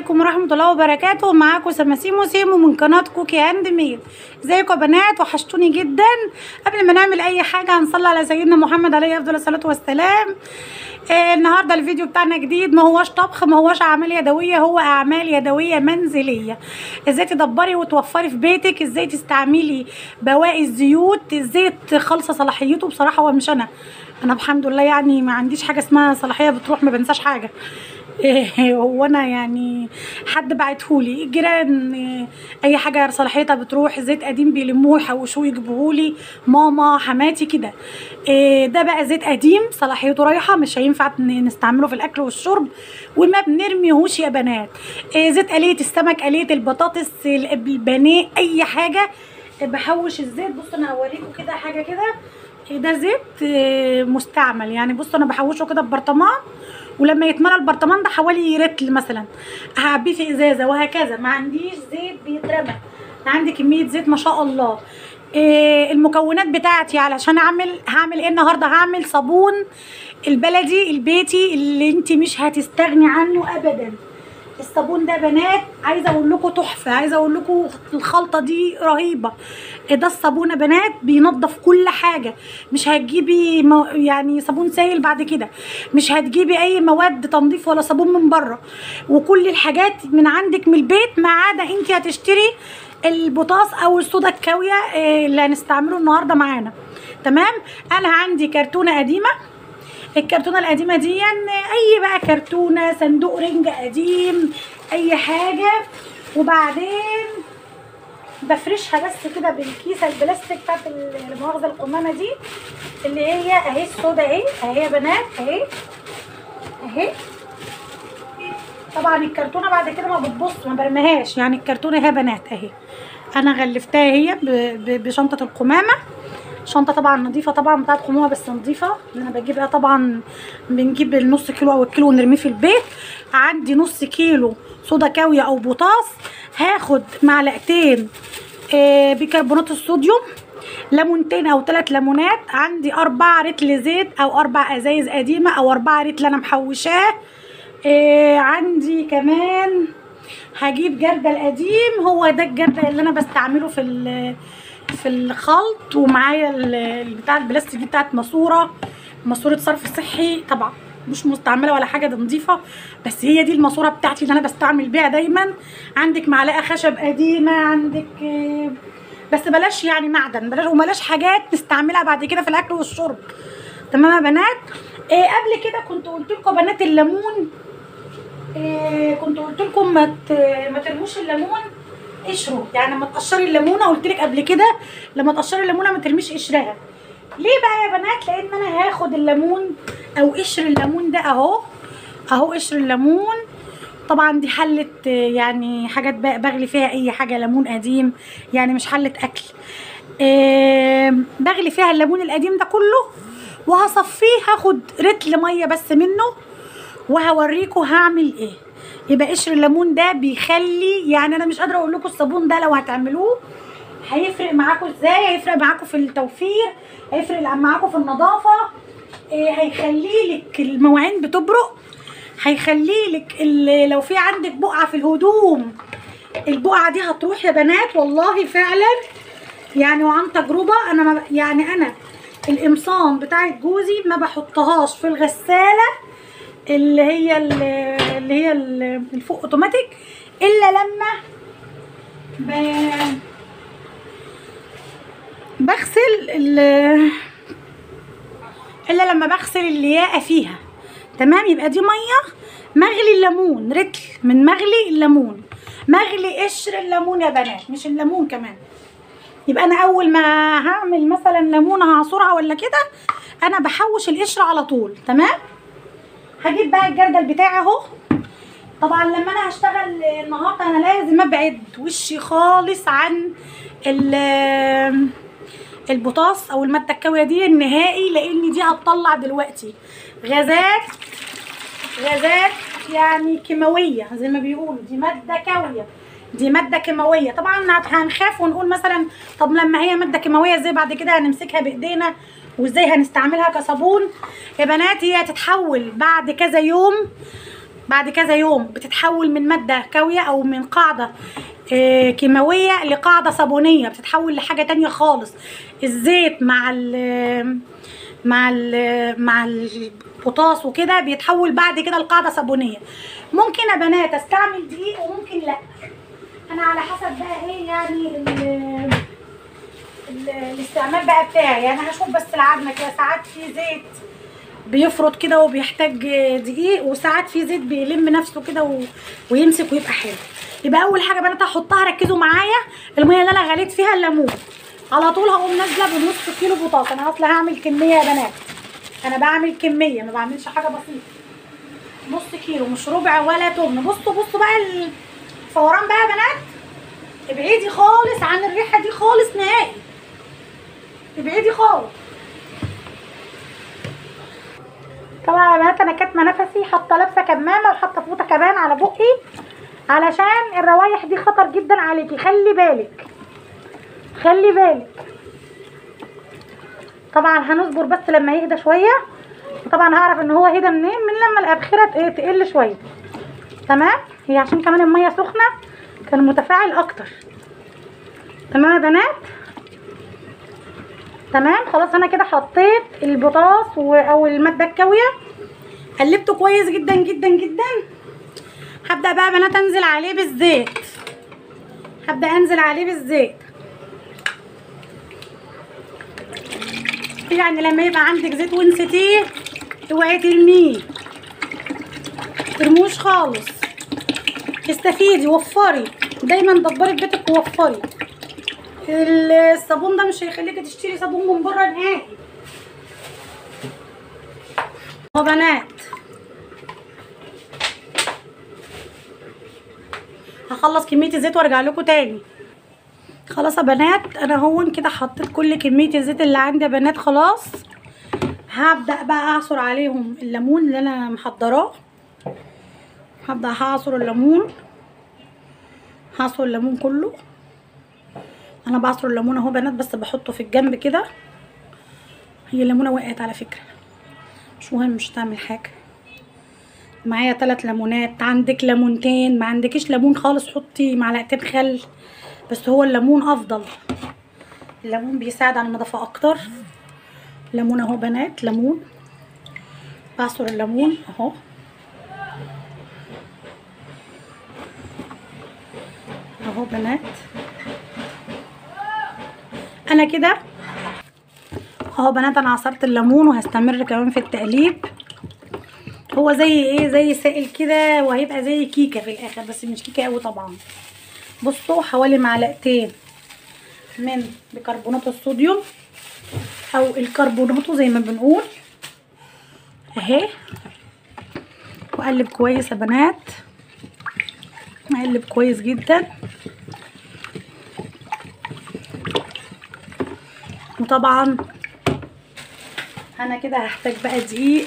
عليكم ورحمة الله وبركاته معاكم سماسيمو سيمو من قناة كوكي هاند ميد ازيكم يا بنات وحشتوني جدا قبل ما نعمل اي حاجة هنصلي على سيدنا محمد عليه افضل الصلاة والسلام آه النهارده الفيديو بتاعنا جديد ما هوش طبخ ما هوش اعمال يدويه هو اعمال يدويه منزليه ازاي تدبري وتوفري في بيتك ازاي تستعملي بواقي الزيوت الزيت خالصه صلاحيته بصراحه هو مش انا انا الحمد لله يعني ما عنديش حاجه اسمها صلاحيه بتروح ما بنساش حاجه إيه هو انا يعني حد بعتهولي الجيران إيه اي حاجه صلاحيتها بتروح زيت قديم بيلموه يحوشوه يجيبوهولي ماما حماتي كده إيه ده بقى زيت قديم صلاحيته رايحه مش هينفع ن- نستعمله في الاكل والشرب وما بنرميهوش يا بنات إيه زيت قليه السمك قليه البطاطس البانيه اي حاجه بحوش الزيت بصوا انا هوريكم كده حاجه كده إيه ده زيت إيه مستعمل يعني بصوا انا بحوشه كده ببرطمان ولما يتملى البرطمان ده حوالي رتل مثلا هعبيه في ازازه وهكذا ما عنديش زيت بيترمى عندي كميه زيت ما شاء الله إيه المكونات بتاعتي علشان اعمل هعمل ايه النهارده هعمل صابون البلدي البيتي اللي انت مش هتستغني عنه ابدا الصابون ده بنات عايزه اقول لكم تحفه عايزه اقول لكم الخلطه دي رهيبه ده الصابون يا بنات بينظف كل حاجه مش هتجيبي مو يعني صابون سائل بعد كده مش هتجيبي اي مواد تنظيف ولا صابون من بره وكل الحاجات من عندك من البيت ما عدا انت هتشتري البوتاص او الصودا الكاويه آه، اللي هنستعمله النهارده معانا تمام انا عندي كرتونه قديمه الكرتونه القديمه دي يعني اي بقى كرتونه صندوق رنج قديم اي حاجه وبعدين بفرشها بس كده بالكيسه البلاستيك بتاعت ال- المؤاخذه القمامه دي اللي هي اهي السودا اهي اهي يا بنات اهي اهي طبعا الكرتونه بعد كده ما بتبص ما برميهاش يعني الكرتونه اهي يا بنات اهي انا غلفتها هي ب- ب- بشنطه القمامه شنطه طبعا نظيفه طبعا بتاعت قمامه بس نظيفه اللي انا بجيبها طبعا بنجيب النص كيلو او الكيلو ونرميه في البيت عندي نص كيلو صودا كاويه او بوتاص هاخد معلقتين آه، بيكربونات الصوديوم ليمونتين او ثلاث ليمونات عندي اربع رتل زيت او اربع ازايز قديمه او اربع رتل انا محوشاه آه، عندي كمان هجيب جردل قديم هو ده الجردل اللي انا بستعمله في ال- في الخلط ومعايا ال- بتاع البلاستيك دي بتاعت ماسوره ماسوره صرف صحي طبعا مش مستعمله ولا حاجه دي نظيفه بس هي دي الماسوره بتاعتي اللي انا بستعمل بيها دايما عندك معلقه خشب قديمه عندك آه، بس بلاش يعني معدن بلاش وبلاش حاجات نستعملها بعد كده في الاكل والشرب تمام يا بنات إيه قبل كده كنت قلت لكم بنات الليمون إيه كنت قلت لكم ما ت- ما ترموش الليمون قشره يعني لما تقشري الليمونه قلت لك قبل كده لما تقشري الليمونه ما ترميش قشرها ليه بقى يا بنات لان انا هاخد الليمون او قشر الليمون ده اهو اهو قشر الليمون طبعا دي حلة آه، يعني حاجات ب- بغلي فيها اي حاجة ليمون قديم يعني مش حلة اكل آه، بغلي فيها الليمون القديم ده كله وهصفيه هاخد رتل مية بس منه وهوريكم هعمل ايه يبقى قشر الليمون ده بيخلي يعني انا مش قادره اقول لكم الصابون ده لو هتعملوه هيفرق معاكم ازاي هيفرق معاكم في التوفير هيفرق معاكم في النظافه إيه هيخلي لك المواعين بتبرق هيخلي لك ال- لو في عندك بقعه في الهدوم البقعه دي هتروح يا بنات والله فعلا يعني وعن تجربه انا ما ب- يعني انا القمصان بتاعت جوزي ما بحطهاش في الغساله اللي هي ال- اللي هي ال- الفوق اوتوماتيك الا لما ب- بغسل ال- الا لما بغسل الياقه فيها تمام يبقى دي ميه مغلي الليمون رتل من مغلي الليمون مغلي قشر الليمون يا بنات مش الليمون كمان يبقى انا اول ما هعمل مثلا ليمونه هعصرها ولا كده انا بحوش القشر على طول تمام هجيب بقى الجردل بتاعي اهو طبعا لما انا هشتغل النهارده انا لازم ابعد وشي خالص عن ال- البوتاص او الماده الكاويه دي النهائي لان دي هتطلع دلوقتي غازات غازات يعني كيماويه زي ما بيقولوا دي ماده كاويه دي ماده كيماويه طبعا هنخاف ونقول مثلا طب لما هي ماده كيماويه ازاي بعد كده هنمسكها بايدينا وازاي هنستعملها كصابون يا بنات هي هتتحول بعد كذا يوم بعد كذا يوم بتتحول من ماده كاويه او من قاعده آه، كيماويه لقاعده صابونيه بتتحول لحاجه تانية خالص الزيت مع ال مع ال مع البوتاص وكده بيتحول بعد كده لقاعده صابونيه ممكن يا بنات استعمل دقيق وممكن لا انا على حسب بقى ايه يعني ال- ال- الاستعمال بقى بتاعي يعني هشوف بس العجنه كده ساعات في زيت بيفرط كده وبيحتاج دقيق وساعات في زيت بيلم نفسه كده و... ويمسك ويبقى حلو يبقى اول حاجه بنات هحطها ركزوا معايا الميه اللي انا غليت فيها الليمون على طول هقوم نازله بنص كيلو بطاطا انا اصلا هعمل كميه يا بنات انا بعمل كميه ما بعملش حاجه بسيطه نص كيلو مش ربع ولا تمن بصوا بصوا بقى الفوران بقى يا بنات ابعدي خالص عن الريحه دي خالص نهائي ابعدي خالص طبعا يا بنات انا كاتمه نفسي حاطه لابسه كمامه وحاطه فوطه كمان على بقي علشان الروايح دي خطر جدا عليكي خلي بالك خلي بالك طبعا هنصبر بس لما يهدى شويه وطبعا هعرف ان هو هدى منين من لما الابخره ت- تقل شويه تمام هي عشان كمان الميه سخنه كان متفاعل اكتر تمام يا بنات تمام خلاص انا كده حطيت البطاطس و- او الماده الكاويه قلبته كويس جدا جدا جدا هبدا بقى يا بنات انزل عليه بالزيت هبدا انزل عليه بالزيت يعني لما يبقى عندك زيت ونسيتيه اوعي ترميه ترموش خالص استفيدي وفري دايما دبري بيتك ووفري الصابون ده مش هيخليكي تشتري صابون من بره نهائي يا بنات هخلص كمية الزيت وارجع لكم تاني خلاص يا بنات انا هون كده حطيت كل كمية الزيت اللي عندي يا بنات خلاص هبدأ بقى اعصر عليهم الليمون اللي انا محضراه هبدأ هعصر الليمون هعصر الليمون كله انا بعصر الليمون اهو بنات بس بحطه في الجنب كده هي الليمونه وقعت على فكره مش مهم مش هتعمل حاجه معايا ثلاث ليمونات عندك ليمونتين ما عندكيش ليمون خالص حطي معلقتين خل بس هو الليمون افضل الليمون بيساعد على النظافه اكتر ليمون اهو بنات ليمون بعصر الليمون اهو اهو بنات انا كده اهو بنات انا عصرت الليمون وهستمر كمان في التقليب هو زي ايه زي سائل كده وهيبقى زي كيكه في الاخر بس مش كيكه قوي طبعا بصوا حوالي معلقتين من بيكربونات الصوديوم او الكربوناتو زي ما بنقول اهي واقلب كويس يا بنات اقلب كويس جدا وطبعا انا كده هحتاج بقى دقيق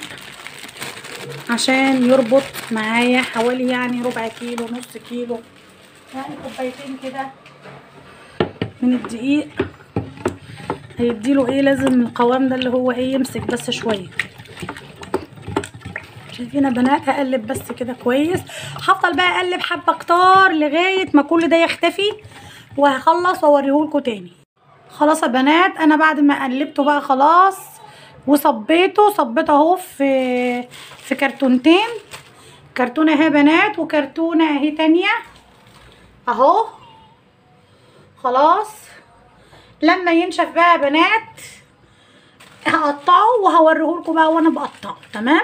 عشان يربط معايا حوالي يعني ربع كيلو نص كيلو يعني كوبايتين كده من الدقيق هيديله ايه لازم القوام ده اللي هو ايه يمسك بس شويه شايفين يا بنات هقلب بس كده كويس هفضل بقى اقلب حبه كتار لغايه ما كل ده يختفي وهخلص واوريهولكوا تاني خلاص يا بنات انا بعد ما قلبته بقى خلاص وصبيته صبيته اهو في في كرتونتين كرتونه اهي يا بنات وكرتونه اهي تانية اهو خلاص لما ينشف بقى يا بنات هقطعه وهوريهولكوا بقى وانا بقطعه تمام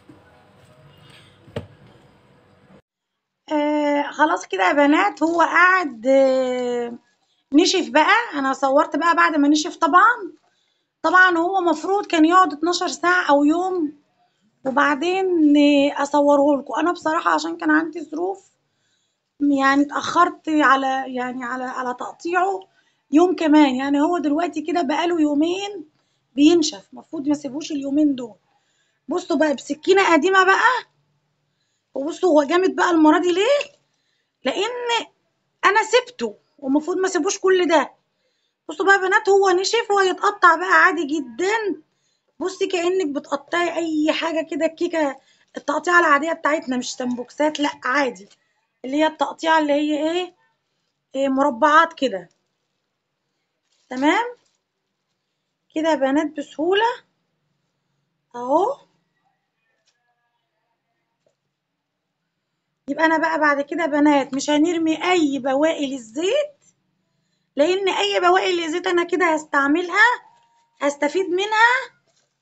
آه خلاص كده يا بنات هو قاعد آه نشف بقى انا صورت بقى بعد ما نشف طبعا طبعا هو مفروض كان يقعد 12 ساعة او يوم وبعدين آه، اصوره لكم انا بصراحة عشان كان عندي ظروف يعني اتأخرت على يعني على على تقطيعه يوم كمان يعني هو دلوقتي كده بقاله يومين بينشف المفروض ما سيبوش اليومين دول بصوا بقى بسكينة قديمة بقى وبصوا هو جامد بقى المرة دي ليه لان انا سبته ومفروض ما سيبوش كل ده بصوا بقى يا بنات هو نشف وهيتقطع بقى عادي جدا بصي كأنك بتقطعي اي حاجة كده كيكة التقطيعه العاديه بتاعتنا مش سمبوكسات لا عادي اللي هي التقطيعه اللي هي ايه, إيه مربعات كده تمام كده يا بنات بسهوله اهو يبقى انا بقى بعد كده بنات مش هنرمي اي بواقي للزيت لان اي بواقي للزيت انا كده هستعملها هستفيد منها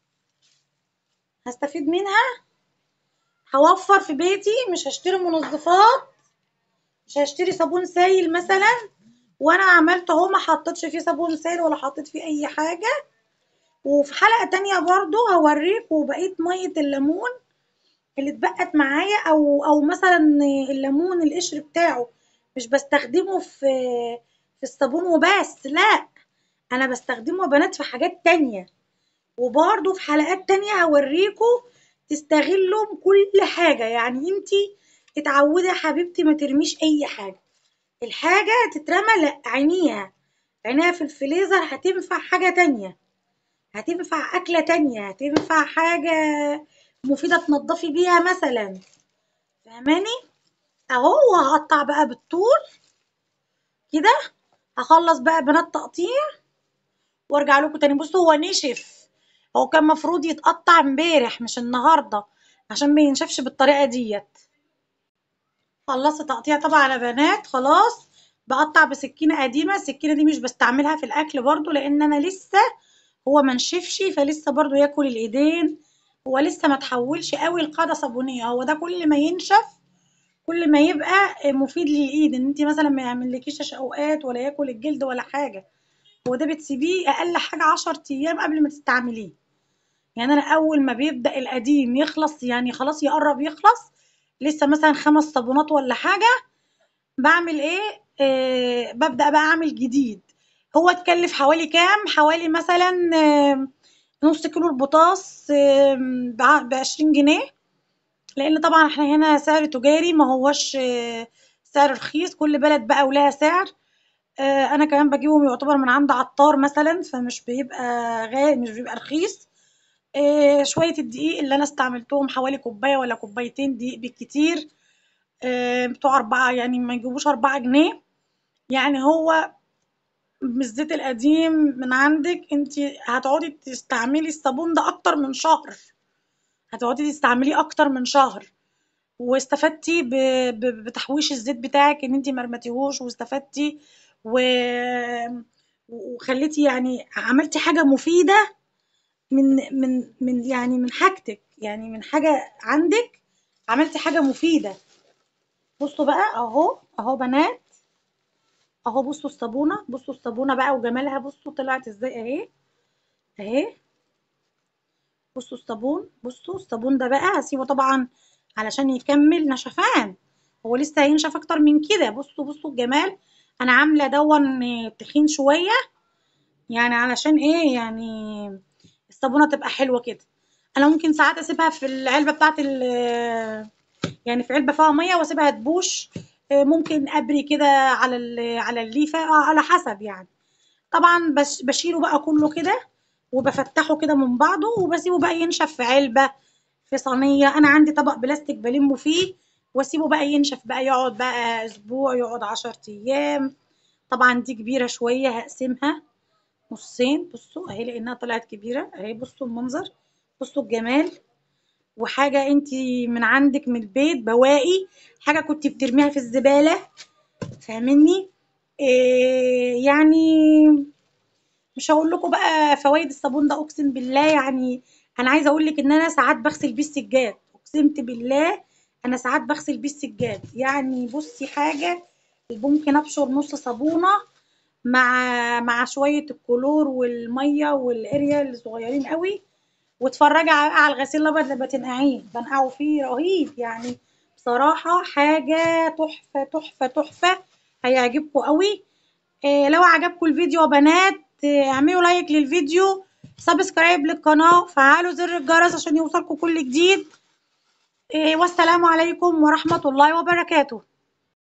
هستفيد منها هوفر في بيتي مش هشتري منظفات مش هشتري صابون سايل مثلا وانا عملت اهو ما حطيتش فيه صابون سايل ولا حطيت فيه اي حاجه وفي حلقه تانية برضو هوريكم بقيه ميه الليمون اللي اتبقت معايا او او مثلا الليمون القشر بتاعه مش بستخدمه في في الصابون وبس لا انا بستخدمه يا بنات في حاجات تانية وبرضه في حلقات تانية هوريكم تستغلوا كل حاجة يعني انتي اتعودي يا حبيبتي ما ترميش اي حاجة الحاجة تترمى لا عينيها عينيها في الفريزر هتنفع حاجة تانية هتنفع أكلة تانية هتنفع حاجة مفيدة تنضفي بيها مثلا فاهماني اهو وهقطع بقى بالطول كده هخلص بقى بنات تقطيع وارجع لكم تاني بصوا هو نشف هو كان مفروض يتقطع امبارح مش النهارده عشان ما ينشفش بالطريقه ديت خلصت تقطيع طبعا يا بنات خلاص بقطع بسكينه قديمه السكينه دي مش بستعملها في الاكل برضو لان انا لسه هو منشفش فلسه برضو ياكل الايدين هو لسه ما تحولش قوي لقاعده صابونيه هو ده كل ما ينشف كل ما يبقى مفيد للايد ان انت مثلا ما يعملكيش تشققات ولا ياكل الجلد ولا حاجه هو ده بتسيبيه اقل حاجه 10 ايام قبل ما تستعمليه يعني انا اول ما بيبدا القديم يخلص يعني خلاص يقرب يخلص لسه مثلا خمس صابونات ولا حاجه بعمل ايه آه ببدا بقى اعمل جديد هو اتكلف حوالي كام حوالي مثلا آه نص كيلو البطاطس آه ب 20 جنيه لان طبعا احنا هنا سعر تجاري ما هوش آه سعر رخيص كل بلد بقى ولها سعر آه انا كمان بجيبهم يعتبر من عند عطار مثلا فمش بيبقى غالي مش بيبقى رخيص آه شوية الدقيق اللي أنا استعملتهم حوالي كوباية ولا كوبايتين دقيق بالكتير آه بتوع أربعة يعني ما يجيبوش أربعة جنيه يعني هو بالزيت القديم من عندك انت هتقعدي تستعملي الصابون ده أكتر من شهر هتقعدي تستعمليه أكتر من شهر واستفدتي بتحويش الزيت بتاعك ان انت مرمتيهوش واستفدتي و... وخليتي يعني عملتي حاجة مفيدة من من من يعني من حاجتك يعني من حاجة عندك عملتي حاجة مفيدة بصوا بقى اهو اهو بنات اهو بصوا الصابونة بصوا الصابونة بقى وجمالها بصوا طلعت ازاي اهي اهي بصوا الصابون بصوا الصابون ده بقى هسيبه طبعا علشان يكمل نشفان هو لسه هينشف اكتر من كده بصوا بصوا الجمال انا عامله دون تخين شويه يعني علشان ايه يعني الصابونه تبقى حلوه كده انا ممكن ساعات اسيبها في العلبه بتاعت يعني في علبه فيها ميه واسيبها تبوش ممكن ابري كده على على الليفه على حسب يعني طبعا بش بشيله بقى كله كده وبفتحه كده من بعضه وبسيبه بقى ينشف في علبه في صينيه انا عندي طبق بلاستيك بلمه فيه واسيبه بقى ينشف بقى يقعد بقى اسبوع يقعد عشر ايام طبعا دي كبيره شويه هقسمها نصين بصوا اهي لانها طلعت كبيره اهي بصوا المنظر بصوا الجمال وحاجه انت من عندك من البيت بواقي حاجه كنت بترميها في الزباله فاهمني إيه يعني مش هقول لكم بقى فوائد الصابون ده اقسم بالله يعني انا عايزه اقول لك ان انا ساعات بغسل بيه السجاد اقسمت بالله انا ساعات بغسل بيه السجاد يعني بصي حاجه ممكن ابشر نص صابونه مع مع شويه الكلور والميه والاريال الصغيرين قوي واتفرجي على الغسيل الابيض لما تنقعيه بنقعه فيه رهيب يعني بصراحه حاجه تحفه تحفه تحفه هيعجبكم قوي إيه لو عجبكم الفيديو يا بنات اعملوا لايك للفيديو سبسكرايب للقناه فعلوا زر الجرس عشان يوصلكم كل جديد إيه والسلام عليكم ورحمه الله وبركاته